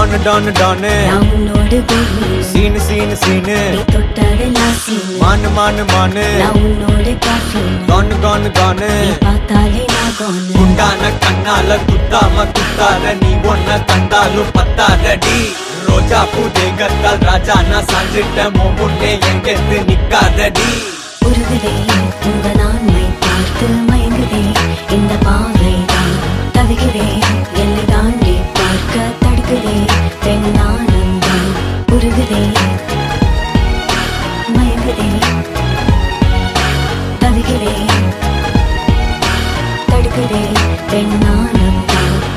டானு டானு டானு நான் உன்னோடு கோஹி சீனு சீனு சீனு நீ தொட்டதெல்லாம் சீனு மானு மானு மானு நான் உன்னோடு காஃபின் கானு கானு கானு நீ பார்த்தாலே நான் கோனு குண்டான கண்ணால குத்தாம குத்தாத நீ ஒன்ன கண்டாலும் பத்தாதடி ரோஜா பூ தேகத்தால் ராஜா நான் சாஞ்சிட்ட முன்னே எங்கெத்து நிக்காதடி உருகுதே உங்க நான்மை பார்த்து மயங்குதே இந்த பாவை தான் தவிக்கிறே என்னை தாண்டி பார்க்க தடுக்குதே பெண் ஆனந்தம் உருகுதே